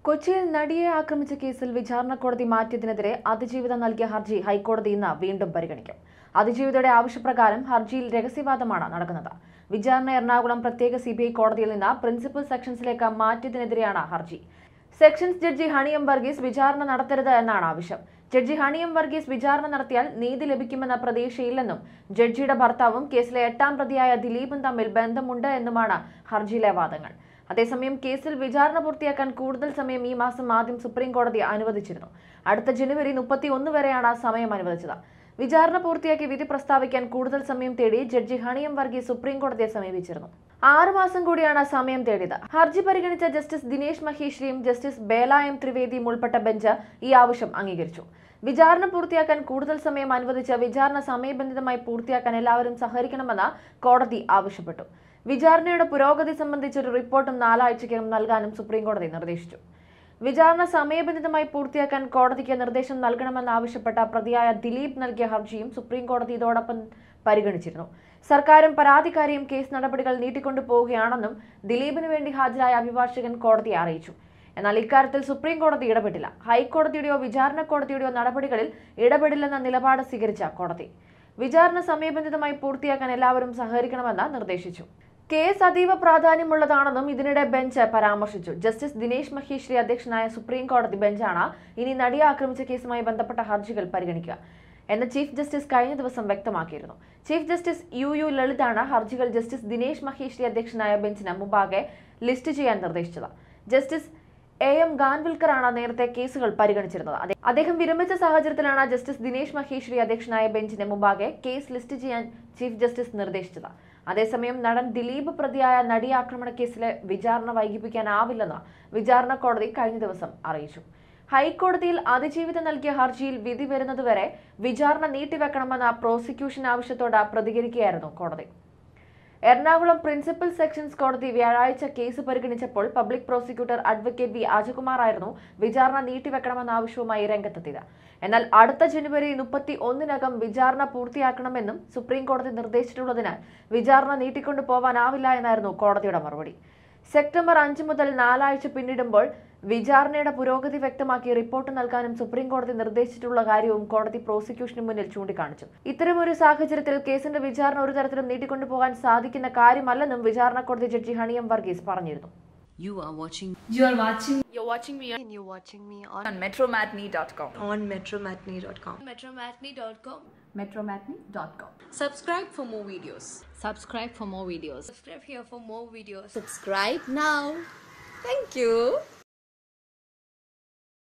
കൊച്ചിയിൽ നടിയെ ആക്രമിച്ച കേസിൽ വിചാരണ കോടതി മാറ്റിയതിനെതിരെ അതിജീവിത നൽകിയ ഹർജി ഹൈക്കോടതി ഇന്ന് വീണ്ടും പരിഗണിക്കും അതിജീവിതയുടെ ആവശ്യപ്രകാരം ഹർജിയിൽ രഹസ്യവാദമാണ് നടക്കുന്നത് വിചാരണ എറണാകുളം പ്രത്യേക സിബിഐ കോടതിയിൽ നിന്ന് പ്രിൻസിപ്പൽ സെക്ഷൻസിലേക്ക് മാറ്റിയതിനെതിരെയാണ് ഹർജി സെക്ഷൻസ് ജഡ്ജി ഹണിയം വർഗീസ് വിചാരണ നടത്തരുത് എന്നാണ് ആവശ്യം ജഡ്ജി ഹണിയം വർഗീസ് വിചാരണ നടത്തിയാൽ നീതി ലഭിക്കുമെന്ന പ്രതീക്ഷയില്ലെന്നും ജഡ്ജിയുടെ ഭർത്താവും കേസിലെ എട്ടാം പ്രതിയായ ദിലീപും തമ്മിൽ ബന്ധമുണ്ട് എന്നുമാണ് ഹർജിയിലെ വാദങ്ങൾ അതേസമയം കേസിൽ വിചാരണ പൂർത്തിയാക്കാൻ കൂടുതൽ സമയം ഈ മാസം ആദ്യം സുപ്രീം കോടതി അനുവദിച്ചിരുന്നു അടുത്ത ജനുവരി മുപ്പത്തി ഒന്ന് വരെയാണ് സമയം അനുവദിച്ചത് വിചാരണ പൂർത്തിയാക്കി വിധി പ്രസ്താവിക്കാൻ കൂടുതൽ സമയം തേടി ജഡ്ജി ഹണിയം വർഗീസ് സുപ്രീം കോടതിയെ സമീപിച്ചിരുന്നു ആറ് മാസം കൂടിയാണ് സമയം തേടിയത് ഹർജി പരിഗണിച്ച ജസ്റ്റിസ് ദിനേശ് മഹേഷിയും ജസ്റ്റിസ് ബേല എം ത്രിവേദിയും ഉൾപ്പെട്ട ബെഞ്ച് ഈ ആവശ്യം അംഗീകരിച്ചു വിചാരണ പൂർത്തിയാക്കാൻ കൂടുതൽ സമയം അനുവദിച്ച് വിചാരണ സമയബന്ധിതമായി പൂർത്തിയാക്കാൻ എല്ലാവരും സഹകരിക്കണമെന്ന് കോടതി ആവശ്യപ്പെട്ടു വിചാരണയുടെ പുരോഗതി സംബന്ധിച്ച് ഒരു റിപ്പോർട്ടും നാലാഴ്ചയ്ക്കകം നൽകാനും സുപ്രീം കോടതി നിർദ്ദേശിച്ചു വിചാരണ സമയബന്ധിതമായി പൂർത്തിയാക്കാൻ കോടതിക്ക് നിർദ്ദേശം നൽകണമെന്നാവശ്യപ്പെട്ട പ്രതിയായ ദിലീപ് നൽകിയ ഹർജിയും സുപ്രീം കോടതി ഇതോടൊപ്പം പരിഗണിച്ചിരുന്നു സർക്കാരും പരാതിക്കാരിയും കേസ് നടപടികൾ നീട്ടിക്കൊണ്ടു പോവുകയാണെന്നും ദിലീപിന് വേണ്ടി ഹാജരായ അഭിഭാഷകൻ കോടതിയെ അറിയിച്ചു എന്നാൽ ഇക്കാര്യത്തിൽ സുപ്രീം കോടതി ഇടപെട്ടില്ല ഹൈക്കോടതിയുടെയോ വിചാരണ കോടതിയുടെയോ നടപടികളിൽ ഇടപെടില്ലെന്ന നിലപാട് സ്വീകരിച്ച കോടതി വിചാരണ സമയബന്ധിതമായി പൂർത്തിയാക്കാൻ എല്ലാവരും സഹകരിക്കണമെന്ന് നിർദ്ദേശിച്ചു കേസ് അതീവ പ്രാധാന്യമുള്ളതാണെന്നും ഇതിനിടെ ബെഞ്ച് പരാമർശിച്ചു ജസ്റ്റിസ് ദിനേശ് മഹേശ്വരി അധ്യക്ഷനായ സുപ്രീം കോടതി ബെഞ്ചാണ് ഇനി നടിയെ ആക്രമിച്ച കേസുമായി ബന്ധപ്പെട്ട ഹർജികൾ പരിഗണിക്കുക എന്ന് ചീഫ് ജസ്റ്റിസ് കഴിഞ്ഞ ദിവസം വ്യക്തമാക്കിയിരുന്നു ചീഫ് ജസ്റ്റിസ് യു യു ലളിതാണ് ഹർജികൾ ജസ്റ്റിസ് ദിനേശ് മഹേശ്വരി അധ്യക്ഷനായ ബെഞ്ചിന് മുമ്പാകെ ലിസ്റ്റ് ചെയ്യാൻ നിർദ്ദേശിച്ചത് ജസ്റ്റിസ് എ എം ഗാൻവിൽക്കറാണ് നേരത്തെ കേസുകൾ പരിഗണിച്ചിരുന്നത് അതെ- അദ്ദേഹം വിരമിച്ച സാഹചര്യത്തിലാണ് ജസ്റ്റിസ് ദിനേശ് മഹേശ്വരി അധ്യക്ഷനായ ബെഞ്ചിന് മുമ്പാകെ കേസ് ലിസ്റ്റ് ചെയ്യാൻ ചീഫ് ജസ്റ്റിസ് നിർദ്ദേശിച്ചത് അതേസമയം നടൻ ദിലീപ് പ്രതിയായ നടി ആക്രമണ കേസിലെ വിചാരണ വൈകിപ്പിക്കാനാവില്ലെന്ന് വിചാരണ കോടതി കഴിഞ്ഞ ദിവസം അറിയിച്ചു ഹൈക്കോടതിയിൽ അതിജീവിതം നൽകിയ ഹർജിയിൽ വിധി വരുന്നതുവരെ വിചാരണ നീട്ടിവെക്കണമെന്ന പ്രോസിക്യൂഷൻ ആവശ്യത്തോട് പ്രതികരിക്കുകയായിരുന്നു കോടതി എറണാകുളം പ്രിൻസിപ്പൽ സെക്ഷൻസ് കോടതി വ്യാഴാഴ്ച കേസ് പരിഗണിച്ചപ്പോൾ public prosecutor advocate V Ajakumar ആയിരുന്നു വിചാരണ നീട്ടിവെക്കണമെന്ന ആവശ്യവുമായി രംഗത്തെത്തിയത് എന്നാൽ അടുത്ത ജനുവരി മുപ്പത്തി ഒന്നിനകം വിചാരണ പൂർത്തിയാക്കണമെന്നും സുപ്രീം കോടതി നിർദ്ദേശിച്ചിട്ടുള്ളതിനാൽ വിചാരണ നീട്ടിക്കൊണ്ടു പോവാനാവില്ല എന്നായിരുന്നു കോടതിയുടെ മറുപടി സെപ്റ്റംബർ അഞ്ച് മുതൽ നാലാഴ്ച പിന്നിടുമ്പോൾ വിചാരണയുടെ പുരോഗതി വ്യക്തമാക്കി റിപ്പോർട്ട് നൽകാനും സുപ്രീം കോടതി നിർദ്ദേശിച്ചിട്ടുള്ള കാര്യവും കോടതി പ്രോസിക്യൂഷന് മുന്നിൽ ചൂണ്ടിക്കാണിച്ചു ഇത്തരമൊരു സാഹചര്യത്തിൽ കേസിന്റെ വിചാരണ ഒരു തരത്തിലും നീട്ടിക്കൊണ്ടുപോകാൻ സാധിക്കുന്ന കാര്യമല്ലെന്നും വിചാരണ കോടതി ജഡ്ജി ഹണിയം വർഗീസ് പറഞ്ഞിരുന്നു You are watching You are watching You're watching me on, and you're watching me on, on metromatney.com. on metromatney.com. metromatney.com. metromatney.com subscribe for more videos Subscribe for more videos. Subscribe here for more videos. Subscribe now. Thank you.